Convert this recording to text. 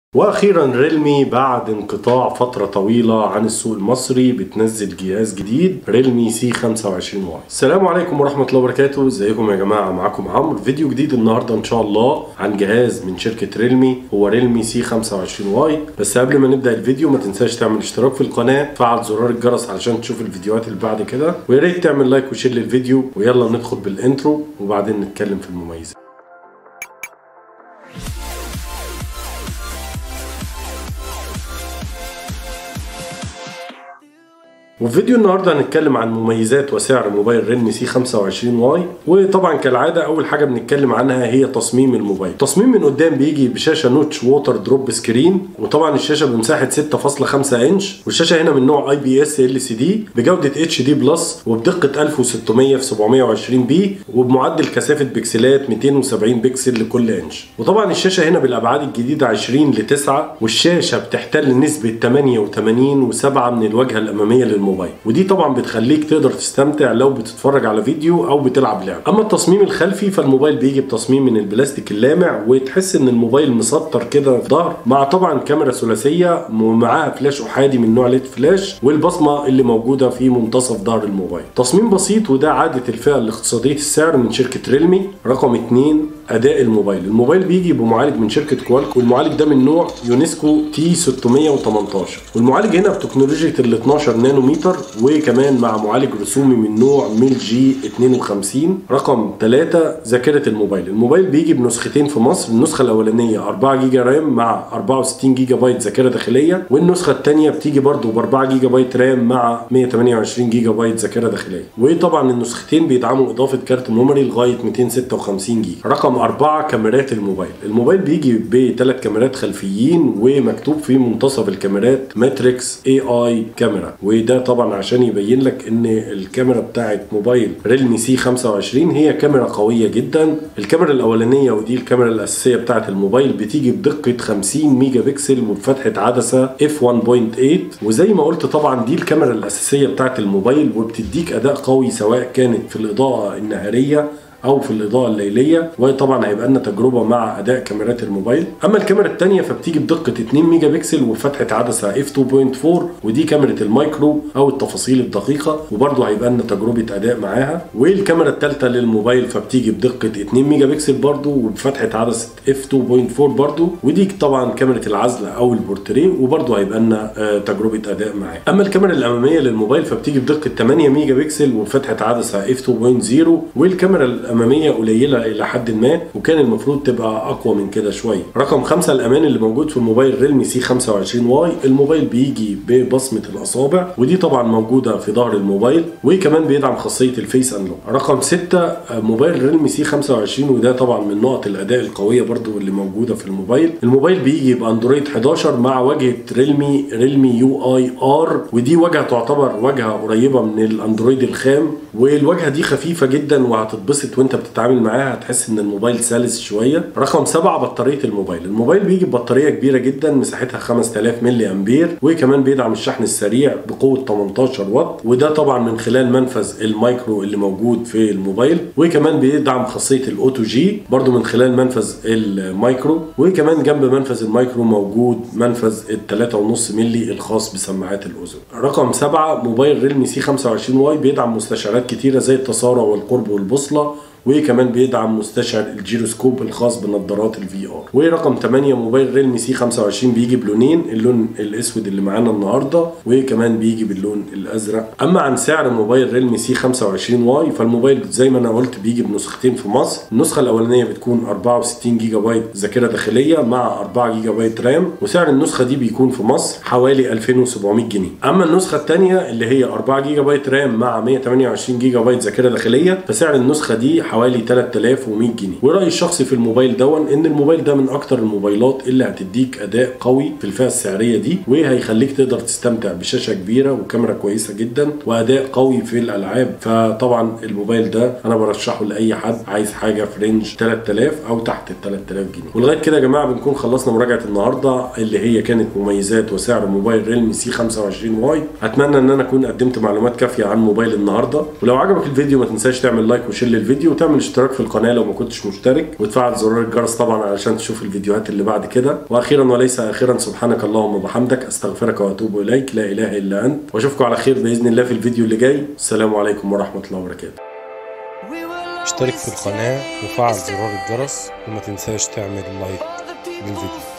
واخيرا ريلمي بعد انقطاع فتره طويله عن السوق المصري بتنزل جهاز جديد ريلمي سي 25 واي السلام عليكم ورحمه الله وبركاته ازيكم يا جماعه معاكم عمرو فيديو جديد النهارده ان شاء الله عن جهاز من شركه ريلمي هو ريلمي سي 25 واي بس قبل ما نبدا الفيديو ما تنساش تعمل اشتراك في القناه تفعل زرار الجرس علشان تشوف الفيديوهات اللي بعد كده ويا ريت تعمل لايك وشير للفيديو ويلا ندخل بالانترو وبعدين نتكلم في المميزات وفي فيديو النهارده هنتكلم عن مميزات وسعر موبايل ريلمي سي 25 واي وطبعا كالعاده اول حاجه بنتكلم عنها هي تصميم الموبايل تصميم من قدام بيجي بشاشه نوتش ووتر دروب سكرين وطبعا الشاشه بمساحه 6.5 انش والشاشه هنا من نوع اي بي اس ال سي دي بجوده اتش دي بلس وبدقه 1600 في 720 بي وبمعدل كثافه بكسلات 270 بكسل لكل انش وطبعا الشاشه هنا بالابعاد الجديده 20 ل 9 والشاشه بتحتل نسبه 88 و7 من الواجهه الاماميه للموبايل الموبايل ودي طبعا بتخليك تقدر تستمتع لو بتتفرج على فيديو او بتلعب لعبه اما التصميم الخلفي فالموبايل بيجي بتصميم من البلاستيك اللامع وتحس ان الموبايل مسطر كده في ظهر مع طبعا كاميرا ثلاثيه ومعاها فلاش احادي من نوع ليد فلاش والبصمه اللي موجوده في منتصف ظهر الموبايل تصميم بسيط وده عاده الفئه الاقتصاديه السعر من شركه ريلمي رقم 2 اداء الموبايل الموبايل بيجي بمعالج من شركه كوالك والمعالج ده من نوع يونسكو تي 618 والمعالج هنا بتكنولوجيا ال 12 نانومتر وكمان مع معالج رسومي من نوع ميل جي 52 رقم 3 ذاكره الموبايل الموبايل بيجي بنسختين في مصر النسخه الاولانيه 4 جيجا رام مع 64 جيجا بايت ذاكره داخليه والنسخه الثانيه بتيجي برده ب 4 جيجا بايت رام مع 128 جيجا بايت ذاكره داخليه وطبعا النسختين بيدعموا اضافه كارت ميموري لغايه 256 جيجا رقم أربعة كاميرات الموبايل الموبايل بيجي بثلاث كاميرات خلفيين ومكتوب في منتصف الكاميرات ماتريكس اي اي كاميرا وده طبعا عشان يبين لك ان الكاميرا بتاعت موبايل ريلمي سي 25 هي كاميرا قويه جدا الكاميرا الاولانيه ودي الكاميرا الاساسيه بتاعت الموبايل بتيجي بدقه 50 ميجا بكسل وبفتحه عدسه اف 1.8 وزي ما قلت طبعا دي الكاميرا الاساسيه بتاعت الموبايل وبتديك اداء قوي سواء كانت في الاضاءه النهاريه او في الاضاءه الليليه وطبعا هيبقى لنا تجربه مع اداء كاميرات الموبايل اما الكاميرا الثانيه فبتيجي بدقه 2 ميجا بكسل وفتحه عدسه اف 2.4 ودي كاميرا المايكرو او التفاصيل الدقيقه وبرده هيبقى لنا تجربه اداء معاها والكاميرا الثالثه للموبايل فبتيجي بدقه 2 ميجا بكسل برده وبفتحه عدسه اف 2.4 برده ودي طبعا كاميرا العزل او البورتريه وبرده هيبقى لنا تجربه اداء معاها اما الكاميرا الاماميه للموبايل فبتيجي بدقه 8 ميجا بكسل وفتحه عدسه اف 2.0 والكاميرا الاماميه قليله الى حد ما وكان المفروض تبقى اقوى من كده شويه رقم خمسة الامان اللي موجود في الموبايل ريلمي سي 25 واي الموبايل بيجي ببصمه الاصابع ودي طبعا موجوده في ظهر الموبايل وكمان بيدعم خاصيه الفيس انلوك رقم ستة موبايل ريلمي سي 25 وده طبعا من نقط الاداء القويه برضو اللي موجوده في الموبايل الموبايل بيجي باندرويد 11 مع واجهه ريلمي ريلمي يو اي ار ودي واجهه تعتبر واجهه قريبه من الاندرويد الخام والواجهه دي خفيفه جدا وهتتبسط وانت بتتعامل معاها هتحس ان الموبايل سلس شويه رقم سبعة بطاريه الموبايل الموبايل بيجي ببطاريه كبيره جدا مساحتها 5000 ملي امبير وكمان بيدعم الشحن السريع بقوه 18 واط وده طبعا من خلال منفذ المايكرو اللي موجود في الموبايل وكمان بيدعم خاصيه الاوتو جي برضو من خلال منفذ المايكرو وكمان جنب منفذ المايكرو موجود منفذ ال 3.5 ملي الخاص بسماعات الاذن رقم سبعة موبايل ريلمي سي 25 واي بيدعم مستشعرات كتيره زي التسارع والقرب والبوصله وكمان بيدعم مستشعر الجيروسكوب الخاص بنظارات الفي ار ورقم 8 موبايل ريلمي سي 25 بيجي بلونين اللون الاسود اللي معانا النهارده وكمان بيجي باللون الازرق اما عن سعر موبايل ريلمي سي 25 واي فالموبايل زي ما انا قلت بيجي بنسختين في مصر النسخه الاولانيه بتكون 64 جيجا بايت ذاكره داخليه مع 4 جيجا بايت رام وسعر النسخه دي بيكون في مصر حوالي 2700 جنيه اما النسخه الثانيه اللي هي 4 جيجا بايت رام مع 128 جيجا بايت ذاكره داخليه فسعر النسخه دي حوالي 3100 جنيه ورأيي الشخصي في الموبايل دون ان الموبايل ده من اكتر الموبايلات اللي هتديك اداء قوي في الفئه السعريه دي وهيخليك تقدر تستمتع بشاشه كبيره وكاميرا كويسه جدا واداء قوي في الالعاب فطبعا الموبايل ده انا برشحه لاي حد عايز حاجه في رينج 3000 او تحت ال 3000 جنيه ولغايه كده يا جماعه بنكون خلصنا مراجعه النهارده اللي هي كانت مميزات وسعر موبايل ريلمي سي 25 واي اتمنى ان انا اكون قدمت معلومات كافيه عن موبايل النهارده ولو عجبك الفيديو ما تنساش تعمل لايك وشير للفيديو تعمل اشتراك في القناه لو ما كنتش مشترك وتفعل زرار الجرس طبعا علشان تشوف الفيديوهات اللي بعد كده واخيرا وليس اخيرا سبحانك اللهم وبحمدك استغفرك واتوب اليك لا اله الا انت واشوفكم على خير باذن الله في الفيديو اللي جاي السلام عليكم ورحمه الله وبركاته اشترك في القناه وفعل زرار الجرس وما تنساش تعمل لايك للفيديو